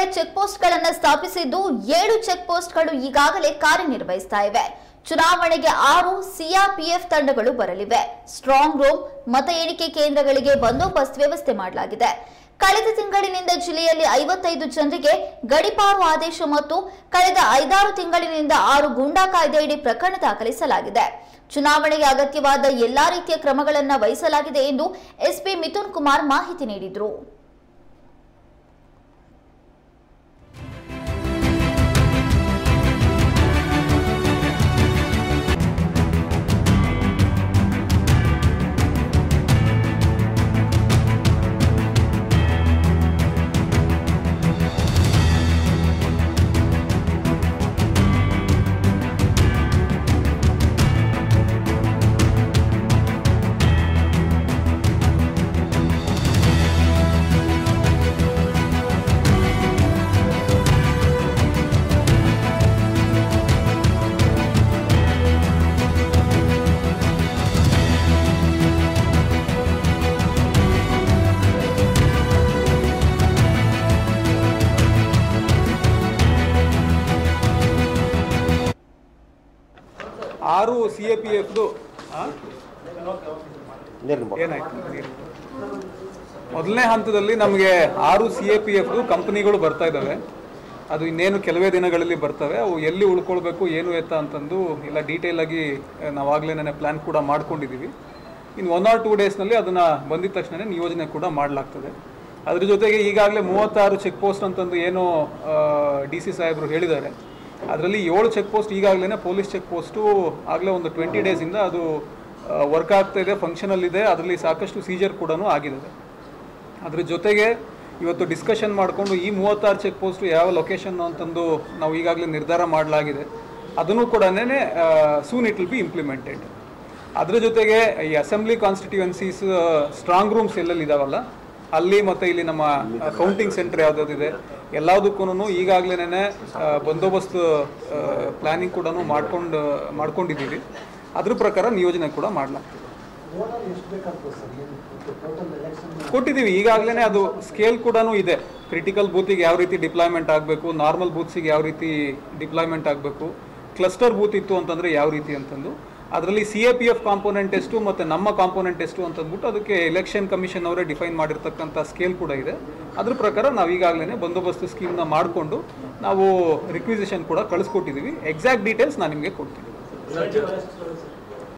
Check ಪೋಸ್ಟ್ಗಳನ್ನು ಸ್ಥಾಪಿಸಿದ್ದು ಏಳು check ಪೋಸ್ಟ್ಗಳು ಈಗಾಗಲೇ ಕಾರ್ಯನಿರ್ವಹಿಸ್ತಾ ಇವೆ ಚುನಾವಣೆಗೆ ಆರು ಸಿಆರ್ಪಿಎಫ್ ತಂಡಗಳು ಬರಲಿವೆ ಸ್ಟ್ರಾಂಗ್ ರೂಮ್ ಮತ ಎಣಿಕೆ ಕೇಂದ್ರಗಳಿಗೆ ಬಂದೋಬಸ್ತ್ ವ್ಯವಸ್ಥೆ ಮಾಡಲಾಗಿದೆ ಕಳೆದ ತಿಂಗಳಿನಿಂದ ಜಿಲ್ಲೆಯಲ್ಲಿ ಐವತ್ತೈದು ಜನರಿಗೆ ಗಡಿಪಾರು ಆದೇಶ ಮತ್ತು ಕಳೆದ ಐದಾರು ತಿಂಗಳಿನಿಂದ ಆರು ಗೂಂಡಾ ಕಾಯ್ದೆಯಡಿ ಪ್ರಕರಣ ದಾಖಲಿಸಲಾಗಿದೆ ಚುನಾವಣೆಗೆ ಅಗತ್ಯವಾದ ಎಲ್ಲಾ ರೀತಿಯ ಕ್ರಮಗಳನ್ನು ವಹಿಸಲಾಗಿದೆ ಎಂದು ಎಸ್ಪಿ ಮಿಥುನ್ ಕುಮಾರ್ ಮಾಹಿತಿ ನೀಡಿದರು ಆರು ಸಿ ಎ ಪಿ ಎಫ್ದು ನೀರಿನ ಬಾಟಲ್. ಏನಾಯ್ತು ನೀರು? ಮೊದಲನೇ ಹಂತದಲ್ಲಿ ನಮಗೆ ಆರು ಸಿ ಎ ಪಿ ಎಫ್ದು ಕಂಪನಿಗಳು ಬರ್ತಾ ಇದ್ದಾವೆ ಅದು ಇನ್ನೇನು ಕೆಲವೇ ದಿನಗಳಲ್ಲಿ ಬರ್ತವೆ ಅವು ಎಲ್ಲಿ ಉಳ್ಕೊಳ್ಬೇಕು ಏನು ಎತ್ತ ಅಂತಂದು ಎಲ್ಲ ಡೀಟೇಲ್ ಆಗಿ ಆ, ನಾವಾಗಲೇ ನೆನೆ ಪ್ಲ್ಯಾನ್ ಕೂಡ ಮಾಡ್ಕೊಂಡಿದ್ದೀವಿ ಇನ್ನು ಒನ್ ಆರ್ ಟೂ ಡೇಸ್ನಲ್ಲಿ ಅದನ್ನು ಬಂದಿದ ತಕ್ಷಣ ನಿಯೋಜನೆ ಕೂಡ ಮಾಡಲಾಗ್ತದೆ ಅದ್ರ ಜೊತೆಗೆ ಈಗಾಗಲೇ ಮೂವತ್ತಾರು ಚೆಕ್ ಪೋಸ್ಟ್ ಅಂತಂದು ಏನು ಡಿ ಸಿ ಸಾಹೇಬರು ಹೇಳಿದ್ದಾರೆ ಅದರಲ್ಲಿ ಏಳು ಚೆಕ್ ಪೋಸ್ಟ್ ಈಗಾಗಲೇ ಪೊಲೀಸ್ ಚೆಕ್ ಪೋಸ್ಟು ಆಗಲೇ ಒಂದು ಟ್ವೆಂಟಿ ಡೇಸಿಂದ ಅದು ವರ್ಕ್ ಆಗ್ತಾ ಇದೆ ಫಂಕ್ಷನಲ್ ಇದೆ ಅದರಲ್ಲಿ ಸಾಕಷ್ಟು ಸೀಜರ್ ಕೂಡ ಆಗಿದೆ ಅದ್ರ ಜೊತೆಗೆ ಇವತ್ತು ಡಿಸ್ಕಷನ್ ಮಾಡಿಕೊಂಡು ಈ ಮೂವತ್ತಾರು ಚೆಕ್ ಪೋಸ್ಟ್ ಯಾವ ಲೊಕೇಶನ್ ಅಂತಂದು ನಾವು ಈಗಾಗಲೇ ನಿರ್ಧಾರ ಮಾಡಲಾಗಿದೆ ಅದನ್ನು ಕೂಡ soon it will be implemented ಅದ್ರ ಜೊತೆಗೆ ಈ ಅಸೆಂಬ್ಲಿ ಕಾನ್ಸ್ಟಿಟ್ಯೂಯನ್ಸೀಸ್ ಸ್ಟ್ರಾಂಗ್ ರೂಮ್ಸ್ ಎಲ್ಲೆಲ್ಲಿ ಇದಾವಲ್ಲ ಅಲ್ಲಿ ಮತ್ತು ಇಲ್ಲಿ ನಮ್ಮ ಕೌಂಟಿಂಗ್ ಸೆಂಟರ್ ಯಾವುದಾದಿದೆ ಎಲ್ಲದಕ್ಕೂ ಈಗಾಗಲೇ ಬಂದೋಬಸ್ತ್ ಪ್ಲಾನಿಂಗ್ ಕೂಡ ಮಾಡ್ಕೊಂಡು ಮಾಡ್ಕೊಂಡಿದ್ದೀವಿ ಅದ್ರ ಪ್ರಕಾರ ನಿಯೋಜನೆ ಕೂಡ ಮಾಡಲಾಗ್ತದೆ ಕೊಟ್ಟಿದ್ದೀವಿ ಈಗಾಗಲೇ ಅದು ಸ್ಕೇಲ್ ಕೂಡ ಇದೆ ಕ್ರಿಟಿಕಲ್ ಬೂತಿಗೆ ಯಾವ ರೀತಿ ಡಿಪ್ಲಾಯ್ಮೆಂಟ್ ಆಗಬೇಕು ನಾರ್ಮಲ್ ಬೂತ್ಸಿಗೆ ಯಾವ ರೀತಿ ಡಿಪ್ಲಾಯ್ಮೆಂಟ್ ಆಗಬೇಕು ಕ್ಲಸ್ಟರ್ ಬೂತ್ ಇತ್ತು ಅಂತಂದರೆ ಯಾವ ರೀತಿ ಅಂತಂದು ಅದರಲ್ಲಿ C A P F component ಎಷ್ಟು ಮತ್ತು ನಮ್ಮ ಕಾಂಪೋನೆಂಟ್ ಎಷ್ಟು ಅಂತಂದ್ಬಿಟ್ಟು ಅದಕ್ಕೆ ಎಲೆಕ್ಷನ್ ಕಮಿಷನ್ ಅವರೇ ಡಿಫೈನ್ ಮಾಡಿರ್ತಕ್ಕಂಥ ಸ್ಕೇಲ್ ಕೂಡ ಇದೆ ಅದ್ರ ಪ್ರಕಾರ ನಾವು ಈಗಾಗಲೇ ಬಂದೋಬಸ್ತ್ ಸ್ಕೀಮ್ನ ಮಾಡಿಕೊಂಡು ನಾವು ರಿಕ್ವಿಸಿಷನ್ ಕೂಡ ಕಳಿಸ್ಕೊಟ್ಟಿದ್ದೀವಿ ಎಕ್ಸಾಕ್ಟ್ ಡೀಟೇಲ್ಸ್ ನಾನು ನಿಮಗೆ ಕೊಡ್ತೀನಿ